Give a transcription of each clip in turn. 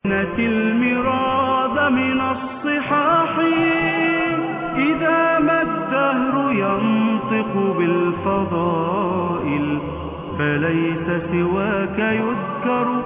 نت المراد من الصحاح إذا ما الدهر ينطق بالفضائل فليس سواك يذكر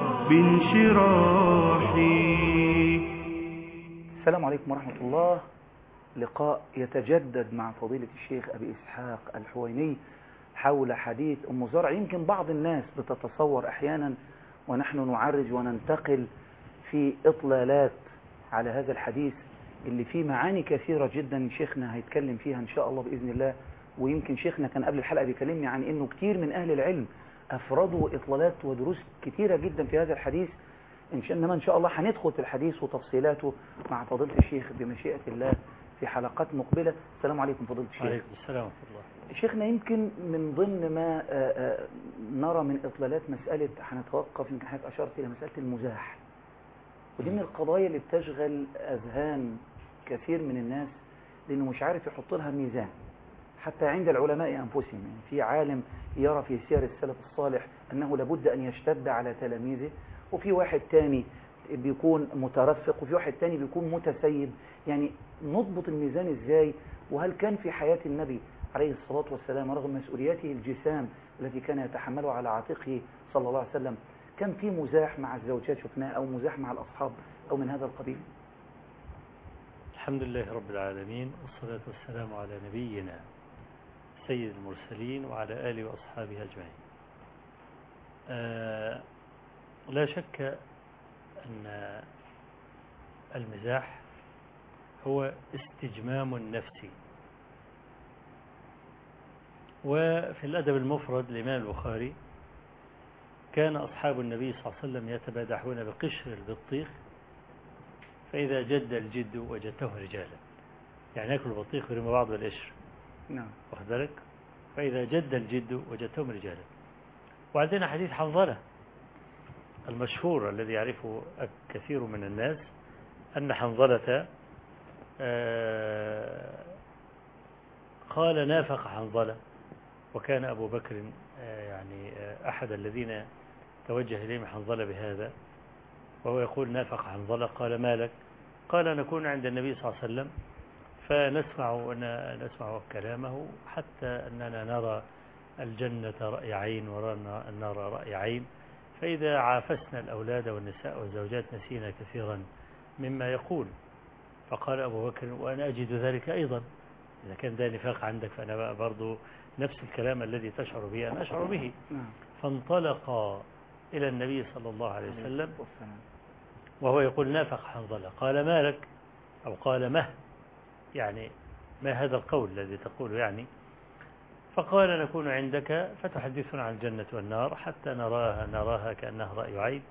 بانشراح السلام عليكم ورحمة الله لقاء يتجدد مع فضيلة الشيخ أبي إسحاق الحويني حول حديث أم زرع يمكن بعض الناس بتتصور أحيانا ونحن نعرج وننتقل في إطلالات على هذا الحديث اللي فيه معاني كثيرة جدا شيخنا هيتكلم فيها إن شاء الله بإذن الله ويمكن شيخنا كان قبل الحلقة بيكلمني عن إنه كتير من أهل العلم أفردوا إطلالات ودروس كتيرة جدا في هذا الحديث إن شاء إنما إن شاء الله هندخل في الحديث وتفصيلاته مع فضيلة الشيخ بمشيئة الله في حلقات مقبلة السلام عليكم فضيلة الشيخ عليكم السلام ورحمة الله شيخنا يمكن من ضمن ما آه، آه، نرى من إطلالات مسألة هنتوقف يمكن حضرتك أشرت إلى مسألة المزاح ودي من القضايا اللي بتشغل أذهان كثير من الناس لأنه مش عارف يحط لها ميزان حتى عند العلماء أنفسهم يعني في عالم يرى في سير السلف الصالح أنه لابد أن يشتد على تلاميذه وفي واحد تاني بيكون مترفق وفي واحد تاني بيكون متسيب يعني نضبط الميزان ازاي وهل كان في حياة النبي عليه الصلاة والسلام رغم مسؤولياته الجسام التي كان يتحملها على عاتقه صلى الله عليه وسلم كان في مزاح مع الزوجات شفناه أو مزاح مع الأصحاب أو من هذا القبيل الحمد لله رب العالمين والصلاة والسلام على نبينا سيد المرسلين وعلى آله وأصحابه أجمعين آه لا شك أن المزاح هو استجمام النفس وفي الأدب المفرد للإمام البخاري كان أصحاب النبي صلى الله عليه وسلم يتبادحون بقشر البطيخ فإذا جد الجد وجدته رجالا يعني يأكل البطيخ ويرمي بعض بالقشر نعم واخد بالك فإذا جد الجد وجدتهم رجالا وعندنا حديث حنظلة المشهور الذي يعرفه كثير من الناس أن حنظلة آه، قال نافق حنظلة وكان أبو بكر آه، يعني آه، أحد الذين توجه إليهم حنظلة بهذا وهو يقول نافق حنظلة قال ما لك قال نكون عند النبي صلى الله عليه وسلم فنسمع نسمع كلامه حتى أننا نرى الجنة رأي عين ورانا النار رأي عين فإذا عافسنا الأولاد والنساء والزوجات نسينا كثيرا مما يقول فقال أبو بكر وأنا أجد ذلك أيضا إذا كان ده نفاق عندك فأنا بقى برضو نفس الكلام الذي تشعر به أنا أشعر به نعم فانطلق إلى النبي صلى الله عليه وسلم والسلام. وهو يقول نافق حنظلة قال ما لك أو قال مه يعني ما هذا القول الذي تقول يعني فقال نكون عندك فتحدثنا عن الجنة والنار حتى نراها نراها كأنها رأي عين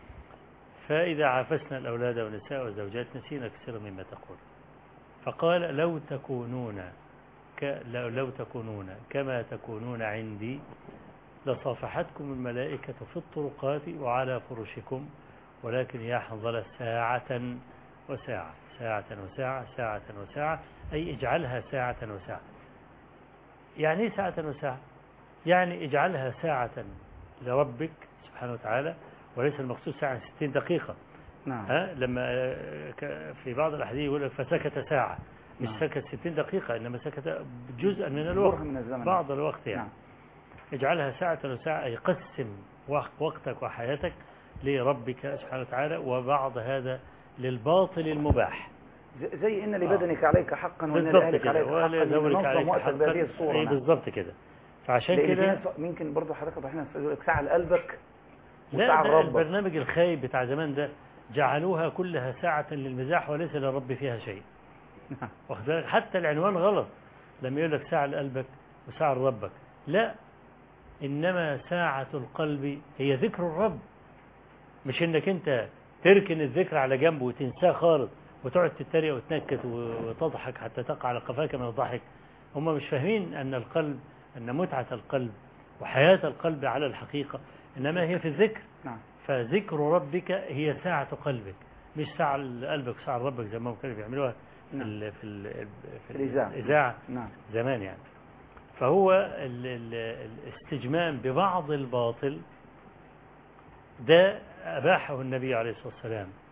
فإذا عافسنا الأولاد والنساء والزوجات نسينا كثيرا مما تقول فقال لو تكونون ك لو لو تكونون كما تكونون عندي لصافحتكم الملائكة في الطرقات وعلى فرشكم ولكن يا حنظلة ساعة وساعة ساعة وساعة ساعة وساعة أي اجعلها ساعة وساعة يعني ايه ساعة وساعة يعني اجعلها ساعة لربك سبحانه وتعالى وليس المقصود ساعة 60 دقيقة نعم ها لما آه، ك- في بعض الأحاديث يقول لك فسكت ساعة مش نعم. سكت 60 دقيقة إنما سكت جزءا من برهة الوقت من الزمن بعض الوقت يعني نعم اجعلها ساعة وساعة أي قسم وق- وقتك وحياتك لربك سبحانه وتعالى وبعض هذا للباطل المباح ز- زي إن لبدنك عليك حقا وإن بالضبط لأهلك كده عليك حقا ولزوجك ننظم عليك وقتك بهذه حقا الصورة أي نعم. بالضبط كده فعشان لأن في كده ناس ممكن برضه حضرتك وضحنا يقول لك ساعة لقلبك لا وساعة ده لربك البرنامج الخايب بتاع زمان ده جعلوها كلها ساعة للمزاح وليس للرب فيها شيء نعم. واخد بالك حتى العنوان غلط لما يقول لك ساعة لقلبك وساعة لربك لا إنما ساعة القلب هي ذكر الرب مش إنك أنت تركن الذكر على جنب وتنساه خالص وتقعد تتريق وتنكت وتضحك حتى تقع على قفاك من الضحك هم مش فاهمين أن القلب أن متعة القلب وحياة القلب على الحقيقة إنما هي في الذكر نعم فذكر ربك هي ساعة قلبك مش ساعة لقلبك ساعة لربك زي ما كانوا بيعملوها في نعم. ال في ال في الإذاعة. الإذاعة نعم زمان يعني فهو ال- ال- الاستجمام ببعض الباطل ده أباحه النبي عليه الصلاة والسلام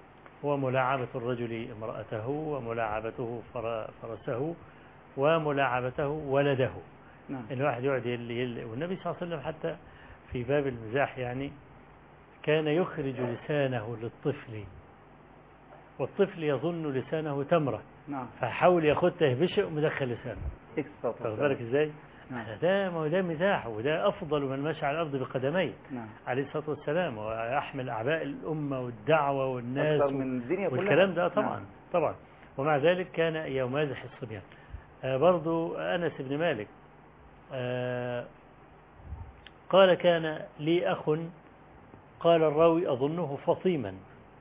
وملاعبة الرجل امرأته وملاعبته فر- فرسه وملاعبته ولده نعم إن الواحد يقعد يل يل والنبي صلى الله عليه وسلم حتى في باب المزاح يعني كان يخرج لسانه للطفل والطفل يظن لسانه تمرة نعم فحاول ياخدها يهبشه ومدخل لسانه اكسترا واخد بالك ازاي؟ نعم ده ما هو ده مزاح وده أفضل من مشى على الأرض بقدميه نعم عليه الصلاة والسلام ويحمل أعباء الأمة والدعوة والناس أكثر من الدنيا كلها والكلام ده طبعا نعم. طبعا ومع ذلك كان يمازح الصبيان آه برضو أنس بن مالك آه قال كان لي أخ قال الراوي أظنه فطيما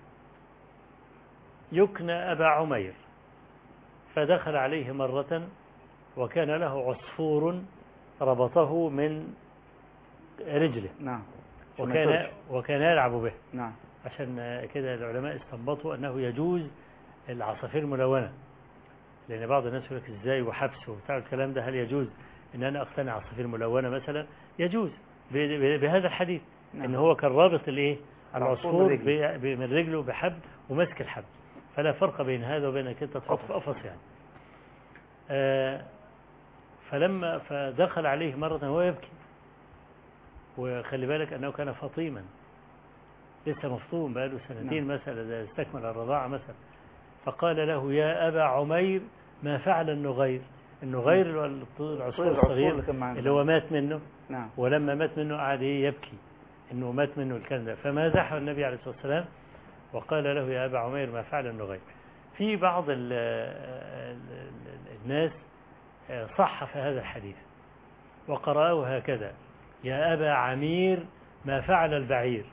يكنى أبا عمير فدخل عليه مرة وكان له عصفور ربطه من رجله نعم عشان ما وكان يطيرش. وكان يلعب به نعم عشان كده العلماء استنبطوا أنه يجوز العصافير الملونة لأن بعض الناس يقول لك إزاي وحبس وبتاع الكلام ده هل يجوز إن أنا أقتنع عصافير ملونة مثلا يجوز ب- ب- بهذا الحديث نعم. إن هو كان رابط الإيه العصفور العصفور من رجله. ب- ب- من رجله بحبل وماسك الحبل فلا فرق بين هذا وبين انك انت تحط في قفص يعني آه، فلما فدخل عليه مرة وهو يبكي وخلي بالك أنه كان فطيما لسه مفطوم بقاله سنتين مثلا إذا استكمل الرضاعة مثلا فقال له يا أبا عمير ما فعل النغير النغير اللي هو العصفور العصفور الصغير اللي كان معانا. اللي هو مات منه نعم ولما مات منه قعد إيه يبكي انه مات منه الكلام ده فمازحه النبي عليه الصلاه والسلام وقال له يا ابا عمير ما فعل النغير في بعض ال ال ال الناس صحف هذا الحديث وقرأه هكذا يا أبا عمير ما فعل البعير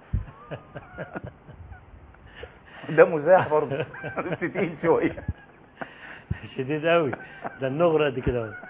ده مزاح برضه بس تقيل شويه شديد قوي ده النغرة دي كده أهو.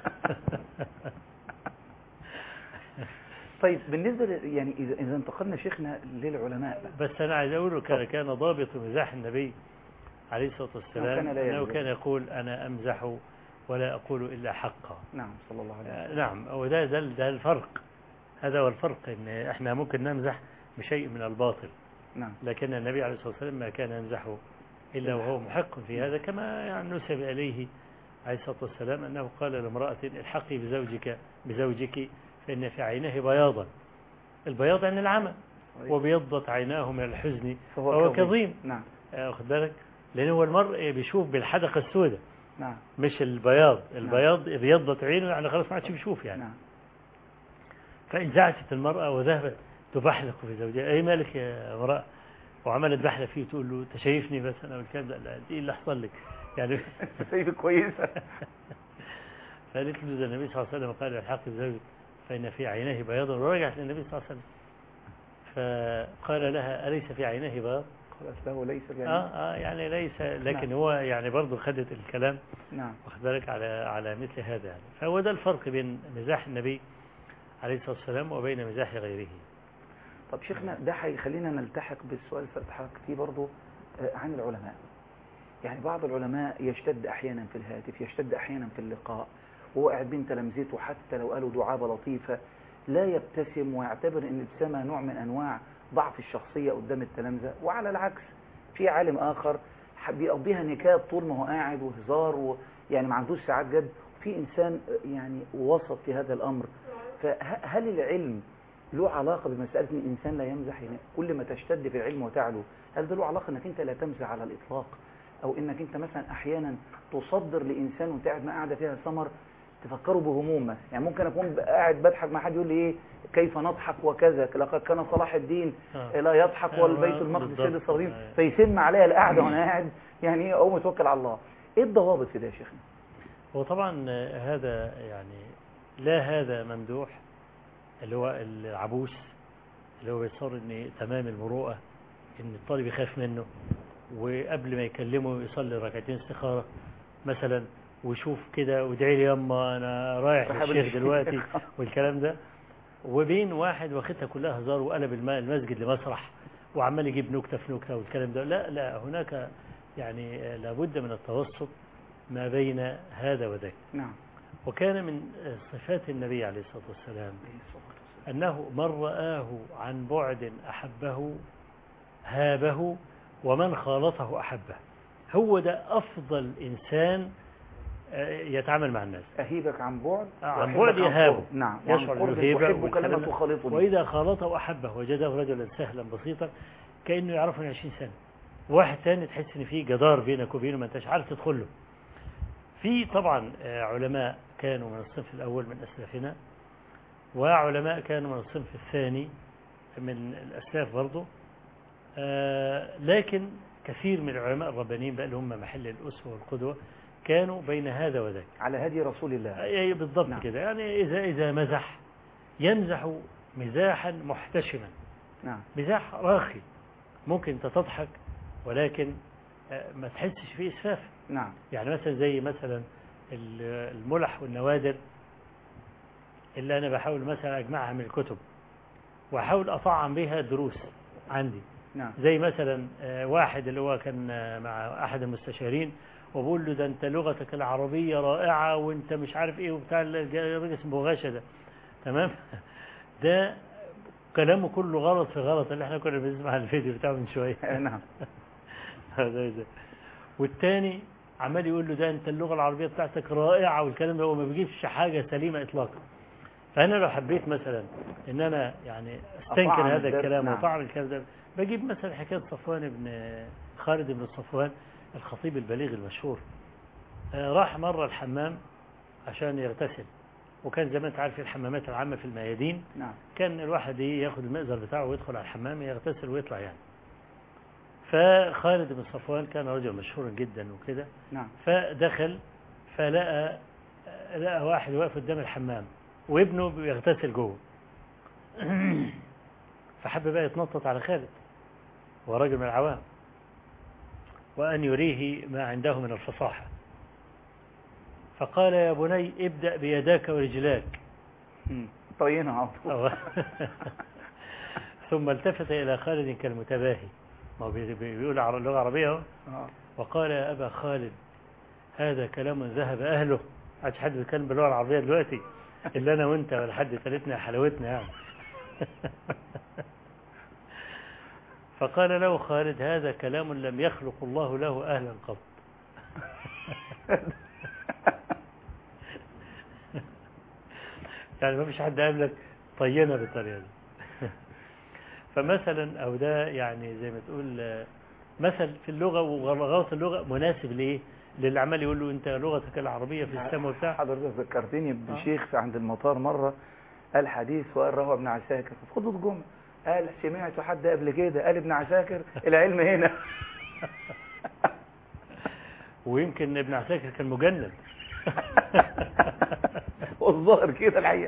طيب بالنسبه ل- يعني اذا اذا انتقلنا شيخنا للعلماء بقى. بس أنا عايز أقوله كان كان ضابط مزاح النبي عليه الصلاة والسلام كان لا أنه يمزح. كان يقول أنا أمزح ولا أقول إلا حقا نعم صلى الله عليه وسلم آه، نعم وده ده ده الفرق هذا هو الفرق ان احنا ممكن نمزح بشيء من الباطل نعم لكن النبي عليه الصلاه والسلام ما كان يمزحه الا وهو محق في هذا كما يعني نسب اليه عليه الصلاه والسلام انه قال لامراه الحقي بزوجك بزوجك فان في عينه بياضا البياض عن العمى وبيضت عيناه من الحزن فهو كظيم نعم آه، واخد بالك لان هو المرء بيشوف بالحدقه السوداء نعم مش البياض البياض بيضت عينه يعني خلاص ما عادش بيشوف يعني نعم فانزعجت المرأة وذهبت تبحلق في زوجها أي مالك يا امرأة وعملت بحلة فيه تقول له أنت شايفني بس أنا والكلام ده لا إيه اللي حصل لك يعني سيف كويسه فقالت له ده النبي صلى الله عليه وسلم قال الحق بزوجك فإن في عينيه بياضا ورجعت للنبي صلى الله عليه وسلم فقال لها أليس في عينيه بياض خلاص له ليس يعني آه, آه يعني ليس لكن نعم. هو يعني برضه خدت الكلام نعم واخد بالك على على مثل هذا يعني فهو ده الفرق بين مزاح النبي عليه الصلاة والسلام وبين مزاح غيره طب شيخنا ده هيخلينا نلتحق بالسؤال اللي اتحركت فيه برضه آه، عن العلماء يعني بعض العلماء يشتد احيانا في الهاتف يشتد احيانا في اللقاء وهو قاعد بين تلامذته حتى لو قالوا دعابه لطيفه لا يبتسم ويعتبر ان الابتسامه نوع من انواع ضعف الشخصيه قدام التلامذه وعلى العكس في عالم اخر ح- بيقضيها نكات طول ما هو قاعد وهزار ويعني ما عندوش ساعات جد في انسان آه، يعني وسط في هذا الامر فهل العلم له علاقة بمسألة ان الإنسان لا يمزح يعني كل ما تشتد في العلم وتعلو هل ده له علاقة أنك أنت لا تمزح على الإطلاق أو أنك أنت مثلا أحيانا تصدر لإنسان وأنت قاعد ما قاعدة فيها سمر تفكروا بهموم مثلا يعني ممكن أكون قاعد بضحك مع حد يقول لي إيه كيف نضحك وكذا لقد كان صلاح الدين آه. لا يضحك آه، والبيت آه، المقدس بالضبط. سيد الصغير آه. فيسم عليا القعدة وأنا قاعد يعني إيه أقوم أتوكل على الله إيه الضوابط في ده يا شيخنا؟ وطبعا هذا يعني لا هذا ممدوح اللي هو العبوس اللي هو بيصور ان تمام المروءة ان الطالب يخاف منه وقبل ما يكلمه يصلي ركعتين استخارة مثلا ويشوف كده وادعي لي يما انا رايح رايح للشيخ للشيخ. دلوقتي والكلام ده وبين واحد واخدها كلها هزار وقلب الم- المسجد لمسرح وعمال يجيب نكتة في نكتة والكلام ده لا لا هناك يعني لابد من التوسط ما بين هذا وذاك نعم وكان من صفات النبي عليه الصلاة والسلام أنه من رآه عن بعد أحبه هابه ومن خالطه أحبه هو ده أفضل إنسان آه، يتعامل مع الناس أهيبك عن بعد عن وأحبك بعد يهابه. قرب. نعم وعن يشعر قرب بالهيبة أحبك والكلام لما ده. تخالطني وإذا خالطه أحبه وجده رجلا سهلا بسيطا كأنه يعرفه من 20 سنة واحد تاني تحس إن في جدار بينك وبينه ما أنتش عارف تدخل له في طبعا آه، علماء كانوا من الصنف الأول من أسلافنا وعلماء كانوا من الصنف الثاني من الأسلاف برضه آه، لكن كثير من العلماء الربانيين بقى اللي هم محل الأسوة والقدوة كانوا بين هذا وذاك على هدي رسول الله أي بالضبط نعم. كده يعني إذا إذا مزح يمزح مزاحا محتشما نعم مزاح راقي ممكن أنت تضحك ولكن آه، ما تحسش فيه إسفاف نعم يعني مثلا زي مثلا ال- الملح والنوادر اللي أنا بحاول مثلا أجمعها من الكتب وأحاول أطعم بها دروس عندي نعم زي مثلا آه، واحد اللي هو كان آه، مع أحد المستشارين وبقول له ده أنت لغتك العربية رائعة وأنت مش عارف إيه وبتاع الج- الراجل اسمه غاشة ده تمام ده كلامه كله غلط في غلط اللي احنا كنا بنسمع الفيديو بتاعه من شوية نعم هذا ده والتاني عمال يقول له ده انت اللغة العربية بتاعتك رائعة والكلام ده هو ما بيجيبش حاجة سليمة اطلاقا فانا لو حبيت مثلا ان انا يعني استنكر أطعم هذا الدرس، الكلام نعم. واطعم الكلام ده بجيب مثلا حكاية صفوان بن خالد بن صفوان الخطيب البليغ المشهور آه، راح مرة الحمام عشان يغتسل وكان زي ما انت عارف الحمامات العامة في الميادين نعم كان الواحد ايه ياخد المئزر بتاعه ويدخل على الحمام يغتسل ويطلع يعني فخالد بن صفوان كان رجل مشهور جدا وكده نعم فدخل فلقى لقى واحد واقف قدام الحمام وابنه بيغتسل جوه فحب بقى يتنطط على خالد هو راجل من العوام وأن يريه ما عنده من الفصاحة فقال يا بني ابدأ بيداك ورجلاك مم. طينها على طول. أو- ثم التفت إلى خالد كالمتباهي ما هو بي- بي- بيقول عر- اللغة العربية أهو. آه. وقال يا أبا خالد هذا كلام ذهب أهله عادش حد بيتكلم باللغة العربية دلوقتي إلا أنا وأنت ولا حد ثالثنا حلاوتنا يعني فقال له خالد هذا كلام لم يخلق الله له أهلا قط يعني ما فيش حد قال لك طينا بالطريقة دي فمثلا أو ده يعني زي ما تقول آه، مثل في اللغة وغلغات اللغة مناسب لإيه؟ للي عمال يقول له أنت لغتك العربية في السماء وبتاع حضرتك ذكرتني آه. بشيخ في عند المطار مرة قال حديث وقال روى ابن عساكر في خطوة جمعة قال سمعت حد قبل كده قال ابن عساكر العلم هنا ويمكن ابن عساكر كان مجند والظاهر كده الحقيقة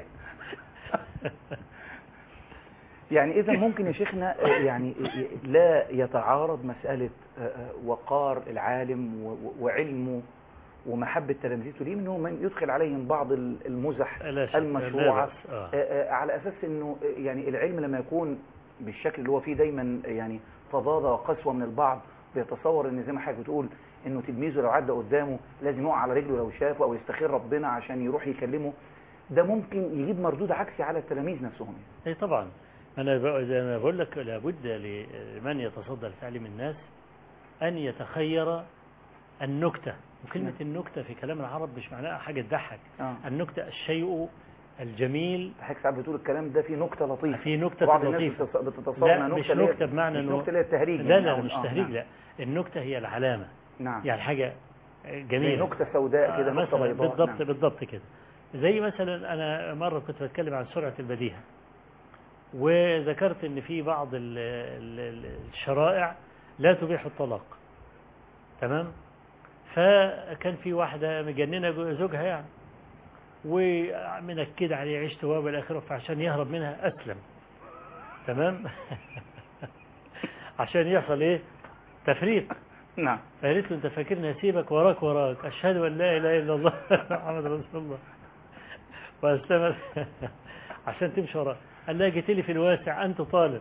يعني إذا ممكن يا شيخنا آه، يعني آه، لا يتعارض مسألة آه، آه، وقار العالم و- و- وعلمه ومحبة تلامذته ليه انه من يدخل عليهم بعض المزح لا شك، لا المشروعة بأس. آه. آه، آه، على أساس أنه آه، يعني العلم لما يكون بالشكل اللي هو فيه دايما يعني فظاظة وقسوة من البعض بيتصور ان زي ما حضرتك بتقول انه تلميذه لو عدى قدامه لازم يقع على رجله لو شافه او يستخير ربنا عشان يروح يكلمه ده ممكن يجيب مردود عكسي على التلاميذ نفسهم اي طبعا انا بق- زي ما بقول لك لابد لمن يتصدى لتعليم الناس ان يتخير النكته وكلمه نعم. النكته في كلام العرب مش معناها حاجه تضحك اه النكته الشيء الجميل حضرتك ساعات بتقول الكلام ده فيه نكتة لطيفة في نكته بعض الناس لطيفه بتتص- بتتصور لا انها مش نكتة اللي هي- نكته بمعنى مش انه نكتة اللي هي التهريج لا يعني لا أو- مش آه، تهريج نعم. لا النكته هي العلامه نعم يعني حاجه زي جميله نكتة سوداء كده آه، نكتة مثلا بيضاء بالضبط نعم. بالضبط كده زي مثلا انا مره كنت بتكلم عن سرعه البديهه وذكرت ان في بعض ال- ال- ال- الشرائع لا تبيح الطلاق تمام فكان في واحده مجننه جو- زوجها يعني ومنكد عليه عيشت وهو الى اخره فعشان يهرب منها اسلم تمام عشان يحصل ايه تفريق نعم فقالت له انت فاكرني هسيبك وراك وراك اشهد ان لا اله الا الله محمد رسول الله واستمر عشان تمشي وراك قال لها جيت لي في الواسع انت طالق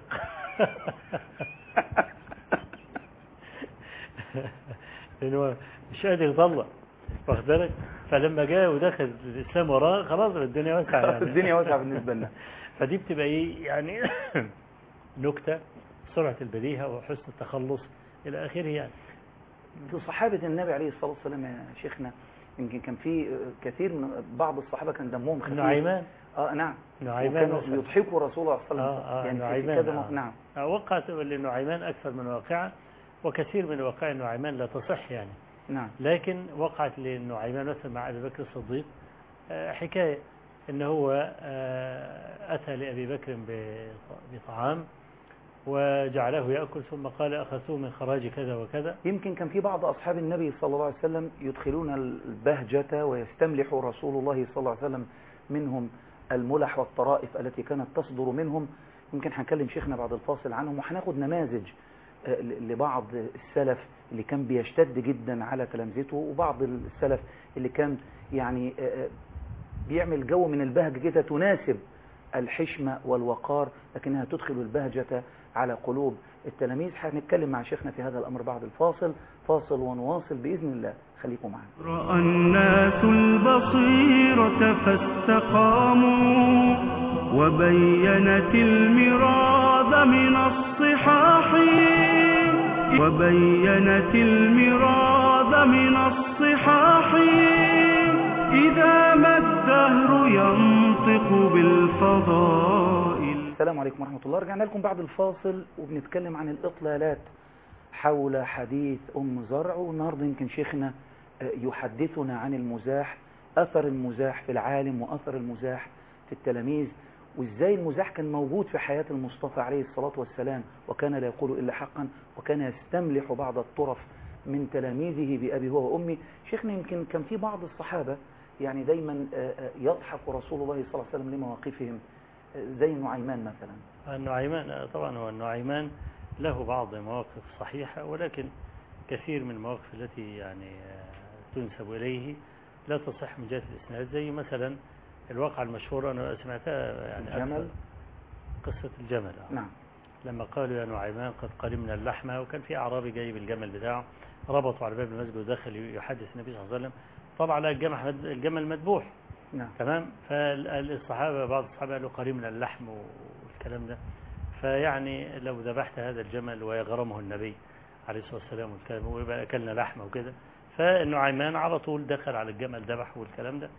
لان هو مش قادر يطلع واخد بالك فلما جاء ودخل الاسلام وراه خلاص الدنيا واسعه يعني الدنيا واسعة بالنسبة لنا فدي بتبقى ايه يعني نكتة سرعة البديهة وحسن التخلص إلى آخره يعني في صحابة النبي عليه الصلاة والسلام يا شيخنا يمكن كان في كثير من بعض الصحابة كان دمهم خفيف نعيمان اه نعم نعيمان وكانوا مثلا. يضحكوا رسول الله صلى الله عليه وسلم آه، آه، يعني في نعيمان، كذا آه. م- نعم وقعت لنعيمان أكثر من واقعة وكثير من واقع نعيمان لا تصح يعني نعم لكن وقعت لنعيمان مثلا مع أبي بكر الصديق آه، حكاية إن هو آه، أتى لأبي بكر ب- بطعام وجعله يأكل ثم قال أخذوه من خراج كذا وكذا يمكن كان في بعض أصحاب النبي صلى الله عليه وسلم يدخلون البهجة ويستملح رسول الله صلى الله عليه وسلم منهم الملح والطرائف التي كانت تصدر منهم يمكن هنكلم شيخنا بعد الفاصل عنهم وهناخد نماذج آه، ل- لبعض السلف اللي كان بيشتد جدا على تلامذته وبعض السلف اللي كان يعني آه، آه، بيعمل جو من البهجة كده تناسب الحشمة والوقار لكنها تدخل البهجة على قلوب التلاميذ هنتكلم مع شيخنا في هذا الأمر بعد الفاصل فاصل ونواصل بإذن الله خليكم معنا رأى الناس البصيرة فاستقاموا وبينت المراد من الصحاح وبينت المراد من الصحاح إذا ما الدهر ينطق بالفضائل السلام عليكم ورحمة الله رجعنا لكم بعد الفاصل وبنتكلم عن الإطلالات حول حديث أم زرع والنهاردة يمكن شيخنا آه، يحدثنا عن المزاح أثر المزاح في العالم وأثر المزاح في التلاميذ وإزاي المزاح كان موجود في حياة المصطفى عليه الصلاة والسلام وكان لا يقول إلا حقا وكان يستملح بعض الطرف من تلاميذه بأبي هو وأمي شيخنا يمكن كان في بعض الصحابة يعني دايما آه، آه، يضحك رسول الله صلى الله عليه وسلم لمواقفهم آه، زي نعيمان مثلا النعيمان طبعا هو النعيمان له بعض مواقف صحيحة ولكن كثير من المواقف التي يعني آه، تنسب إليه لا تصح من جهة الإسناد زي مثلا الواقعة المشهورة أنا سمعتها يعني الجمل أكثر- قصة الجمل آه. نعم لما قالوا يا نعيمان قد قرمنا اللحمة وكان في أعرابي جاي بالجمل بتاعه ربطوا على باب المسجد ودخل يحدث النبي صلى الله عليه وسلم طبعا لا الجمل الجمل مذبوح نعم تمام فالصحابة بعض الصحابة قالوا قريمنا اللحم والكلام ده فيعني لو ذبحت هذا الجمل ويغرمه النبي عليه الصلاة والسلام والكلام ويبقى أكلنا لحمه وكده فالنعيمان على طول دخل على الجمل ذبحه والكلام ده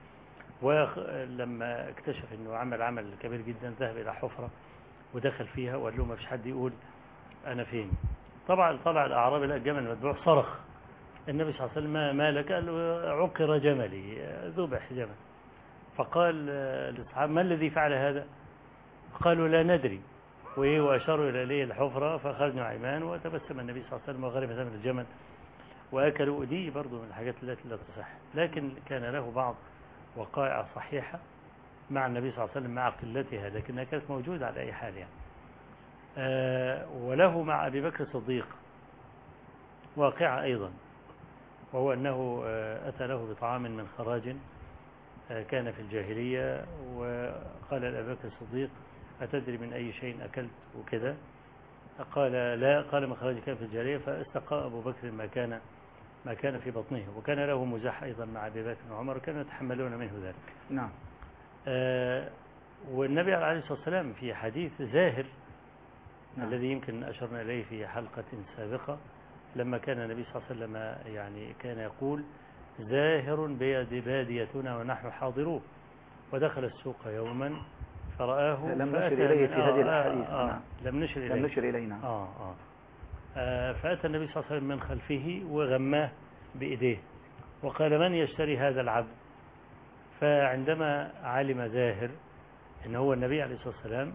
ولما اكتشف انه عمل عمل كبير جدا ذهب الى حفرة ودخل فيها وقال له ما فيش حد يقول انا فين طبعا طلع الاعرابي لقى الجمل مذبوح صرخ النبي صلى الله عليه وسلم ما ما لك قال له عقر جملي ذبح جمل فقال آه، للصحابة ما الذي فعل هذا قالوا لا ندري وإيه وأشاروا إلى إليه الحفرة فخرج نعيمان وتبسم النبي صلى الله عليه وسلم وغرب ثمن الجمل وأكلوا دي برضو من الحاجات التي لا تصح لكن كان له بعض وقائع صحيحة مع النبي صلى الله عليه وسلم مع قلتها لكنها كانت موجودة على أي حال يعني آه، وله مع أبي بكر الصديق واقعة أيضا وهو أنه آه، أتى له بطعام من خراج آه، كان في الجاهلية وقال لأبي بكر الصديق أتدري من أي شيء أكلت وكذا قال لا قال من خراج كان في الجاهلية فاستقى أبو بكر ما كان ما كان في بطنه وكان له مزاح أيضا مع أبي بكر وعمر كانوا يتحملون منه ذلك نعم آه، والنبي عليه الصلاة والسلام في حديث زاهر نعم. الذي يمكن أشرنا إليه في حلقة سابقة لما كان النبي صلى الله عليه وسلم يعني كان يقول زاهر بيد باديتنا ونحن حاضروه ودخل السوق يوما فرآه لم فأتى نشر إليه من- في هذه آه، الأحاديث، آه، نعم. لم نشر إليه لم نشر إلينا آه آه آه، فأتى النبي صلى الله عليه وسلم من خلفه وغماه بإيديه وقال من يشتري هذا العبد فعندما علم زاهر أن هو النبي عليه الصلاة والسلام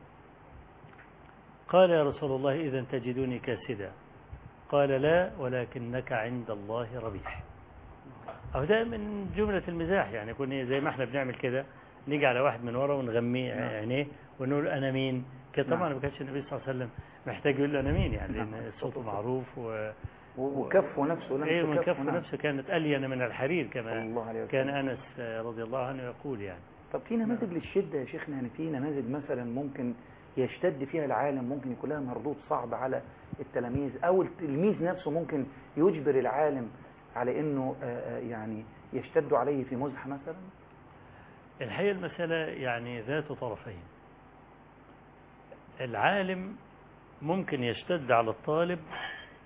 قال يا رسول الله إذا تجدني كاسدا قال لا ولكنك عند الله ربيح أو ده من جملة المزاح يعني يكون زي ما احنا بنعمل كده نيجي على واحد من ورا ونغميه نعم. عينيه ونقول أنا مين كده طبعا نعم. ما كانش النبي صلى الله عليه وسلم محتاج يقول له أنا مين يعني نعم. لأن صوته معروف و و- وكفه نفسه لم إيه من تكفه، كف نعم. نفسه كانت ألين من الحرير صلى كما الله عليه وسلم كان أنس رضي الله عنه يقول يعني طب في نماذج للشدة يا شيخنا يعني في نماذج مثلا ممكن يشتد فيها العالم ممكن يكون لها مردود صعب على التلاميذ أو التلميذ نفسه ممكن يجبر العالم على أنه آه، آه، يعني يشتد عليه في مزح مثلا الحقيقة المسألة يعني ذات طرفين العالم ممكن يشتد على الطالب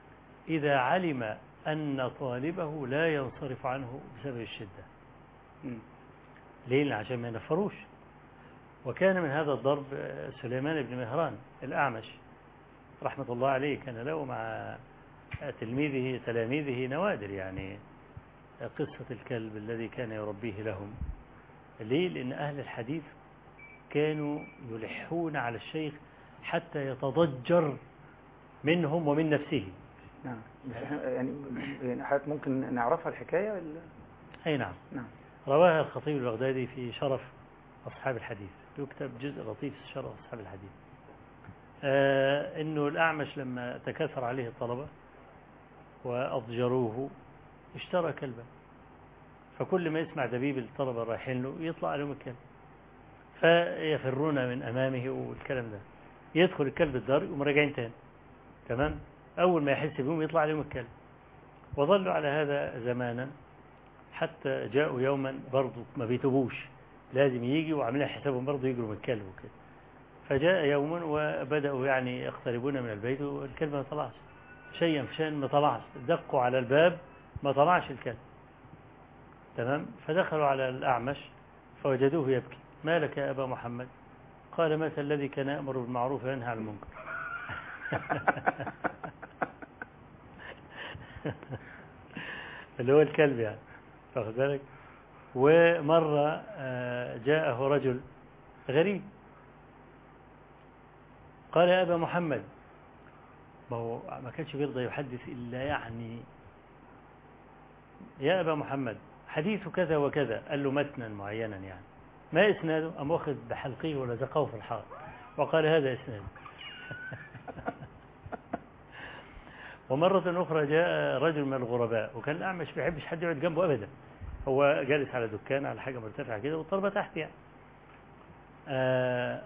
إذا علم أن طالبه لا ينصرف عنه بسبب الشدة مم. ليه؟ لأن عشان ما ينفروش وكان من هذا الضرب سليمان بن مهران الأعمش رحمة الله عليه كان له مع تلميذه تلاميذه نوادر يعني قصة الكلب الذي كان يربيه لهم ليه؟ لأن أهل الحديث كانوا يلحون على الشيخ حتى يتضجر منهم ومن نفسه نعم بس إحنا يعني يعني حضرتك ممكن نعرفها الحكاية ولا أي نعم نعم رواها الخطيب البغدادي في شرف أصحاب الحديث يكتب جزء لطيف في شرف أصحاب الحديث آه إنه الأعمش لما تكاثر عليه الطلبة وأضجروه اشترى كلبا فكل ما يسمع دبيب الطلبة رايحين له يطلع عليهم الكلب فيفرون من أمامه والكلام ده يدخل الكلب الدار يقوم راجعين تاني تمام أول ما يحس بهم يطلع عليهم الكلب وظلوا على هذا زمانا حتى جاءوا يوما برضو ما بيتوبوش لازم يجي وعاملين حسابهم برضو يجروا من الكلب وكده فجاء يوم وبدأوا يعني يقتربون من البيت والكلب ما طلعش شيئا فشيئا ما طلعش دقوا على الباب ما طلعش الكلب تمام فدخلوا على الأعمش فوجدوه يبكي ما لك يا أبا محمد قال مات الذي كان يأمر بالمعروف وينهى عن المنكر اللي هو الكلب يعني واخد بالك ومرة آه، جاءه رجل غريب قال يا أبا محمد ما هو ما كانش بيرضى يحدث إلا يعني يا أبا محمد حديث كذا وكذا قال له متنا معينا يعني ما إسناده أم واخد بحلقه ولزقه في الحائط وقال هذا إسناده ومرة أخرى جاء رجل من الغرباء وكان الأعمش ما بيحبش حد يقعد جنبه أبدا هو جالس على دكان على حاجة مرتفعة كده والطلبة تحت يعني آه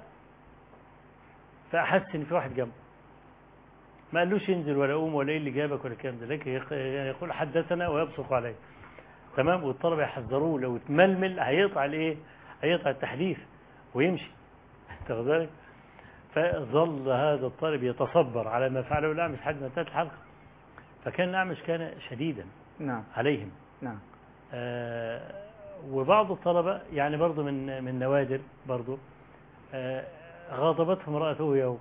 فأحس إن في واحد جنبه ما قالوش ينزل ولا قوم ولا ايه اللي جابك ولا الكلام ده لكن يق- يقول حدثنا ويبصق عليه تمام والطلبه يحذروه لو اتململ هيقطع الايه هيقطع التحديث ويمشي تاخد بالك فظل هذا الطالب يتصبر على ما فعله الاعمش لحد ما انتهت الحلقه فكان الاعمش كان شديدا نعم عليهم نعم آه، وبعض الطلبة يعني برضو من من نوادر برضو آه، غاضبته امرأته يوم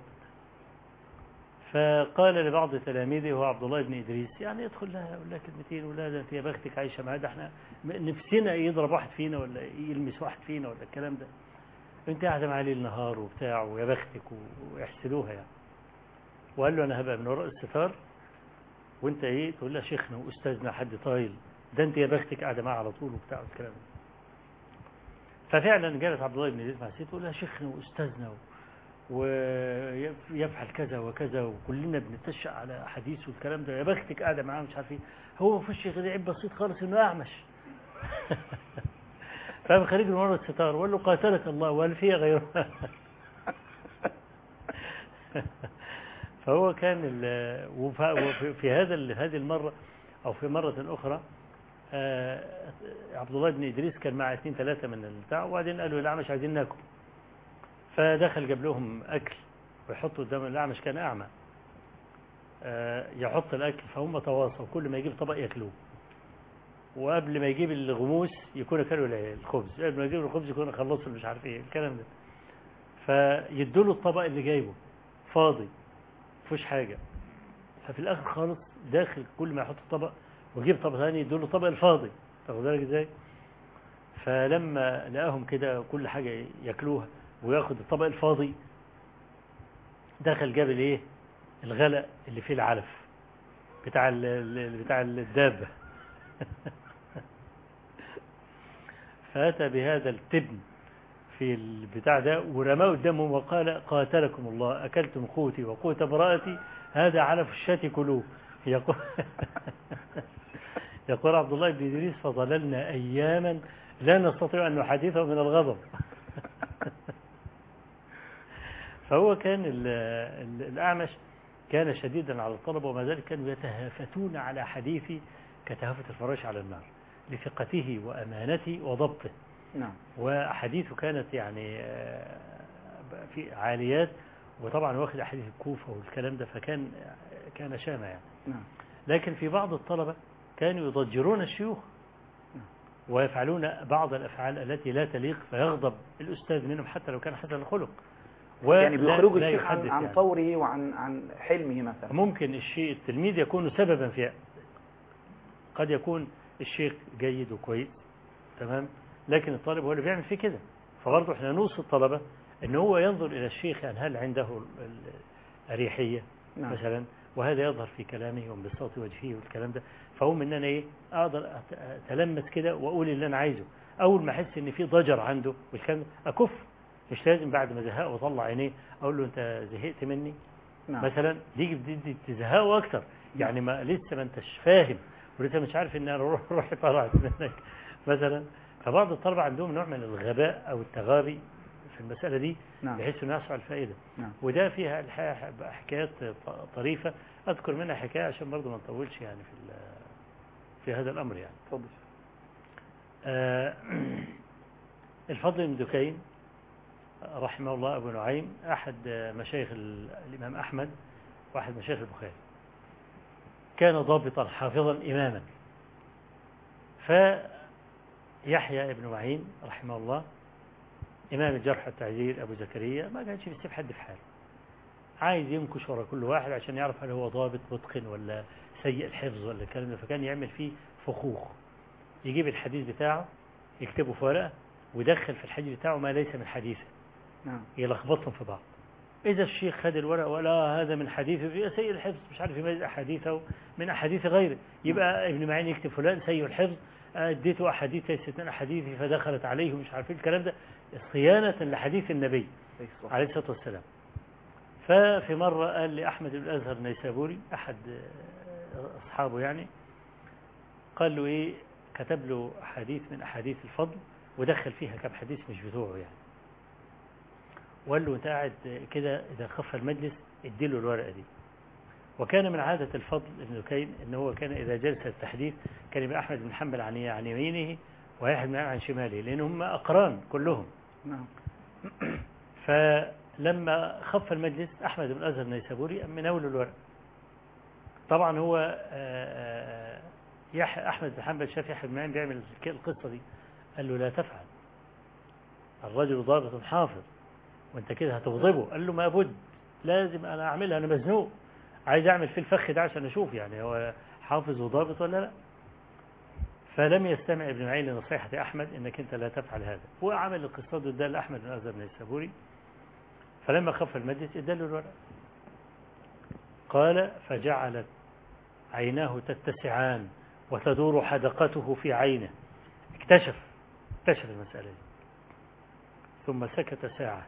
فقال لبعض تلاميذه هو عبد الله بن إدريس يعني يدخل لها يقول لها كلمتين ولا ده انت يا بختك عايشة معاه ده احنا نفسنا يضرب واحد فينا ولا يلمس واحد فينا ولا الكلام ده انت قاعدة معاه ليل نهار وبتاع ويا بختك ويحسدوها يعني وقال له انا هبقى من وراء الستار وانت ايه تقول لها شيخنا واستاذنا حد طايل ده انت يا بختك قاعده معاه على طول وبتاع والكلام ده ففعلا جالت عبد الله بن زيد مع الست تقول لها شيخنا واستاذنا ويفعل كذا وكذا وكلنا بنتشأ على حديث والكلام ده يا بختك قاعده معاه مش عارف ايه هو ما فيش غير عيب بسيط خالص انه اعمش فقام خارج من ورا الستار وقال له قاتلك الله وهل فيها غيره فهو كان ال- وف- وفي في هذا ال- هذه المرة أو في مرة أخرى آه، عبد الله بن إدريس كان مع اثنين ثلاثة من البتاع وبعدين قالوا الأعمش عايزين ناكل فدخل جاب لهم أكل ويحطوا قدام الأعمش كان أعمى آه، يحط الأكل فهم تواصوا كل ما يجيب طبق ياكلوه وقبل ما يجيب الغموس يكون اكلوا الخبز قبل ما يجيب الخبز يكون خلصوا مش عارف ايه الكلام ده فيدوا له الطبق اللي جايبه فاضي مفيش حاجة ففي الآخر خالص داخل كل ما يحط طبق ويجيب طبق ثاني يدوا له الطبق الفاضي تاخد بالك ازاي فلما لقاهم كده كل حاجة ياكلوها وياخد الطبق الفاضي دخل جاب الايه الغلق اللي فيه العلف بتاع ال- ال- بتاع الدابة فأتى بهذا التبن في البتاع ده ورماه قدامهم وقال قاتلكم الله أكلتم قوتي وقوت امرأتي هذا علف الشاة كلوه يقول يقول عبد الله بن إدريس فظللنا أياما لا نستطيع أن نحدثه من الغضب فهو كان ال- ال- الأعمش كان شديدا على الطلبة وما ذلك كانوا يتهافتون على حديثي كتهافت الفراش على النار لثقته وأمانته وضبطه نعم وأحاديثه كانت يعني آه، في عاليات وطبعا واخد أحاديث الكوفة والكلام ده فكان كان شامة يعني نعم لكن في بعض الطلبة كانوا يضجرون الشيوخ ويفعلون بعض الأفعال التي لا تليق فيغضب الأستاذ منهم حتى لو كان حسن الخلق يعني ولا- بيخرجوا لا الشيخ عن, يحدث عن يعني. طوره وعن عن حلمه مثلا ممكن الشيء التلميذ يكون سببا في قد يكون الشيخ جيد وكويس تمام لكن الطالب هو اللي بيعمل فيه كده فبرضه احنا نوصي الطلبة ان هو ينظر الى الشيخ يعني هل عنده ال- الاريحية نعم. مثلا وهذا يظهر في كلامه وانبساط وجهه والكلام ده فهم ان انا ايه اقدر أت- اتلمس كده واقول اللي انا عايزه اول ما احس ان في ضجر عنده والكلام ده اكف مش لازم بعد ما زهقه واطلع عينيه اقول له انت زهقت مني نعم مثلا دي بدي تزهقه اكتر يعني ما لسه ما انتش فاهم ولسه مش عارف ان انا روح روحي طلعت منك مثلا فبعض الطلبه عندهم نوع من الغباء او التغابي في المساله دي نعم بحيث انه يحصل على الفائده نعم وده فيها الحقيقة حكايات ط- طريفه اذكر منها حكايه عشان برضه ما نطولش يعني في ال- في هذا الامر يعني اتفضل آه، الفضل بن دكين رحمه الله أبو نعيم أحد مشايخ ال- الإمام أحمد وأحد مشايخ البخاري كان ضابطا حافظا إماما فيحيى ابن معين رحمه الله إمام الجرح والتعديل أبو زكريا ما كانش بيسيب حد في حاله عايز ينكش ورا كل واحد عشان يعرف هل هو ضابط متقن ولا سيء الحفظ ولا الكلام ده فكان يعمل فيه فخوخ يجيب الحديث بتاعه يكتبه في ورقة ويدخل في الحديث بتاعه ما ليس من حديثه نعم يلخبطهم في بعض إذا الشيخ خد الورقة ولا هذا من حديثه في سيء الحفظ مش عارف يميز أحاديثه من أحاديث غيره يبقى ابن معين يكتب فلان سيء الحفظ اديته أحاديث ليست من أحاديثي فدخلت عليه ومش عارف إيه الكلام ده صيانة لحديث النبي ليس صح. عليه الصلاة والسلام ففي مرة قال لأحمد بن الأزهر النيسابوري أحد آه، أصحابه يعني قال له إيه كتب له حديث من أحاديث الفضل ودخل فيها كم حديث مش بتوعه يعني وقال له أنت قاعد كده إذا خف المجلس اديله الورقة دي وكان من عادة الفضل ابن كين ان هو كان إذا جلس التحديث كان يبقى أحمد بن حنبل عن عن يمينه ويحيى بن معين عن شماله لأن هم أقران كلهم نعم فلما خف المجلس أحمد بن أزهر النيسابوري من أول الورق طبعا هو آه، آه، يح أحمد بن حنبل شاف يحيى بن معين بيعمل الك- القصة دي قال له لا تفعل الرجل ضابط حافظ وانت كده هتغضبه قال له ما بد لازم انا اعملها انا مزنوق عايز اعمل في الفخ ده عشان اشوف يعني هو حافظ وضابط ولا لا فلم يستمع ابن معين لنصيحة أحمد إنك أنت لا تفعل هذا وعمل القصة ده لأحمد بن أزهر بن السابوري فلما خف المجلس اداله الورق قال فجعلت عيناه تتسعان وتدور حدقته في عينه اكتشف اكتشف المسألة دي ثم سكت ساعة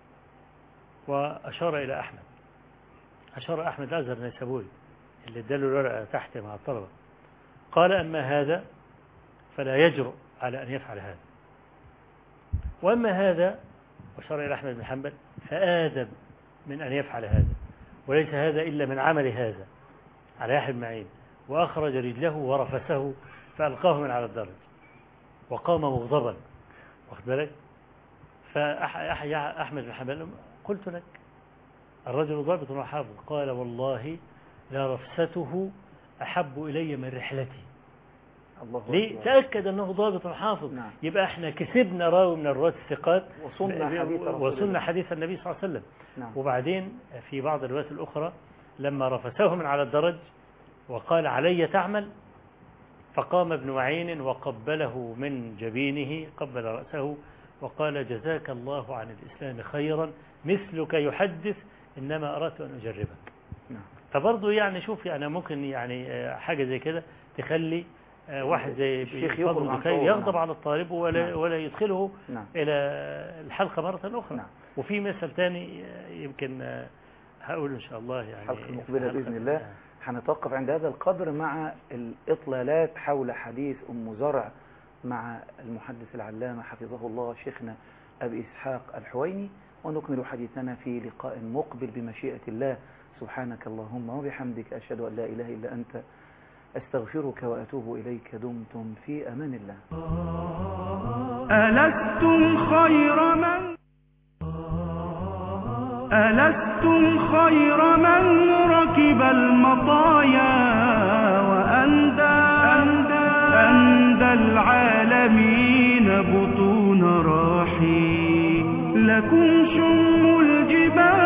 وأشار إلى أحمد أشار أحمد الأزهر النيسابوري اللي اداله الورقة تحت مع الطلبة قال أما هذا فلا يجرؤ على أن يفعل هذا وأما هذا وشار إلى أحمد بن حنبل فآدب من أن يفعل هذا وليس هذا إلا من عمل هذا على يحيى بن معين وأخرج رجله ورفسه فألقاه من على الدرج وقام مغضبا واخد بالك فأحيى أحمد بن حنبل قلت لك الرجل ضابط وحافظ قال والله لرفسته أحب إلي من رحلتي الله ليه؟ أكبر. تأكد أنه ضابط حافظ نعم. يبقى احنا كسبنا راوي من الرواة الثقات وصلنا حديث رسول وصلنا الله. حديث النبي صلى الله عليه وسلم نعم وبعدين في بعض الروايات الأخرى لما رفسه من على الدرج وقال علي تعمل فقام ابن معين وقبله من جبينه قبل رأسه وقال جزاك الله عن الإسلام خيرا مثلك يحدث إنما أردت أن أجربك نعم فبرضه يعني شوف يعني ممكن يعني آه، حاجة زي كده تخلي آه، واحد زي الشيخ فضل يخرج عن دكين طوره، يغضب نعم. على الطالب ولا نعم. ولا يدخله نعم إلى الحلقة مرة أخرى نعم. وفي مثل تاني آه، يمكن آه، هقول إن شاء الله يعني الحلقة في المقبلة حلقة- بإذن الله. هنتوقف عند هذا القدر مع الإطلالات حول حديث أم زرع مع المحدث العلامة حفظه الله شيخنا أبي إسحاق الحويني ونكمل حديثنا في لقاء مقبل بمشيئة الله سبحانك اللهم وبحمدك أشهد أن لا إله إلا أنت أستغفرك وأتوب إليك دمتم في أمان الله ألستم خير من ألستم خير من ركب المطايا العالمين بطون راحي لكم شم الجبال